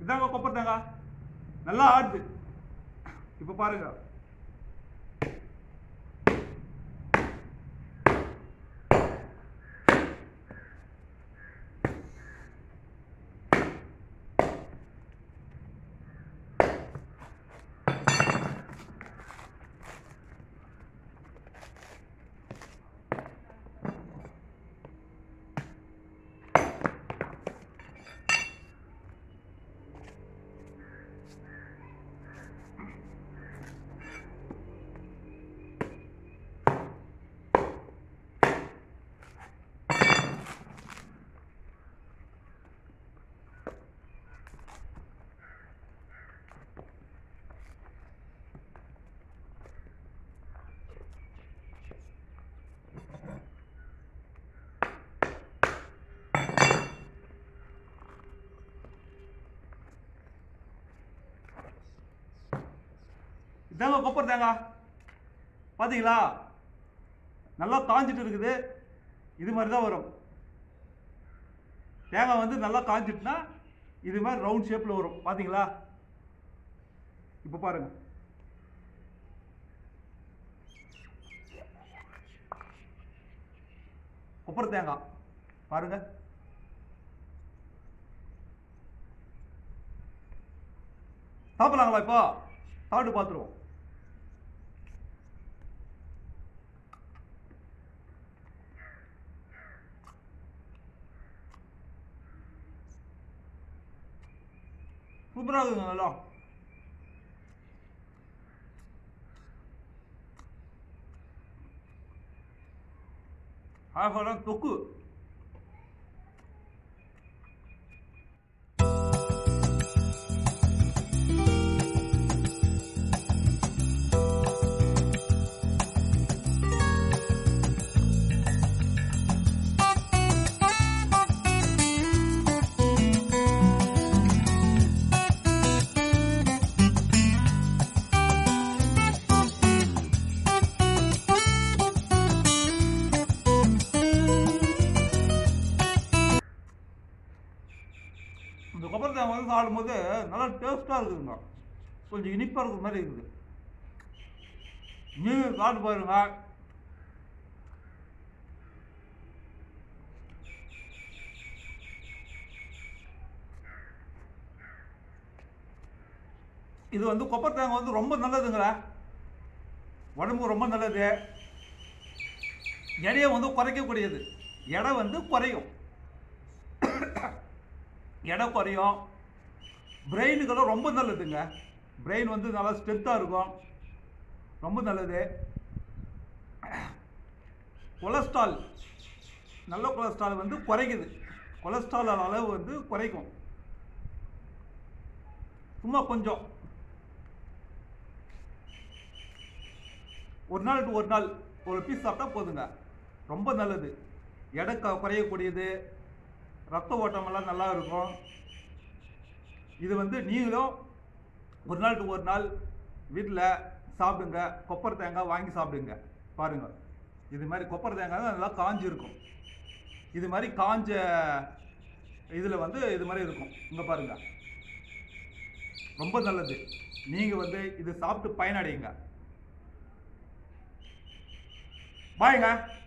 இதாங்க கொப்பரை தேங்காய் நல்லா ஆடுது இப்போ பாருங்க இதாங்க கொப்பரை தேங்காய் பார்த்தீங்களா நல்லா காஞ்சிட்டு இருக்குது இது மாதிரி தான் வரும் தேங்காய் வந்து நல்லா காஞ்சிட்டுனா இது மாதிரி ரவுண்ட் ஷேப்பில் வரும் பார்த்தீங்களா இப்போ பாருங்க கொப்பரை தேங்காய் பாருங்க சாப்பிடலாங்களா இப்போ சாப்பிட்டு பார்த்துருவோம் சூப்பராக இருக்குங்க நல்லா ஆஹா தொக்கு இந்த கொப்பரை தேங்காய் வந்து சாப்பிடும்போது நல்லா டேஸ்ட்டாக இருக்குதுங்க கொஞ்சம் இனிப்பாக இருக்கிற மாதிரி இருக்குது நீங்கள் சாப்பிட்டு பாருங்க இது வந்து கொப்பரை தேங்காய் வந்து ரொம்ப நல்லதுங்களா உடம்புக்கு ரொம்ப நல்லது எடையை வந்து குறைக்கக்கூடியது எடை வந்து குறையும் எடை குறையும் பிரெயினுக்கெல்லாம் ரொம்ப நல்லதுங்க பிரெயின் வந்து நல்லா ஸ்ட்ரென்த்தாக இருக்கும் ரொம்ப நல்லது கொலஸ்ட்ரால் நல்ல கொலஸ்ட்ரால் வந்து குறைக்குது கொலஸ்ட்ரால் அளவு வந்து குறைக்கும் சும்மா கொஞ்சம் ஒரு நாள் to ஒரு நாள் ஒரு பீஸ் சாப்பிட்டா போதுங்க ரொம்ப நல்லது எடை க- குறையக்கூடியது ரத்த ஓட்டமெல்லாம் நல்லா இருக்கும் இது வந்து நீங்களும் ஒரு நாள் to ஒரு நாள் வீட்டில் சாப்பிடுங்க கொப்பரை தேங்காய் வாங்கி சாப்பிடுங்க பாருங்க இது மாதிரி கொப்பரை தேங்காய் தான் நல்லா காஞ்சி இருக்கும் இது மாதிரி காஞ்ச இதில் வந்து இது மாதிரி இருக்கும் இங்கே பாருங்க ரொம்ப நல்லது நீங்கள் வந்து இது சாப்பிட்டு பயனடையுங்க பாய்ங்க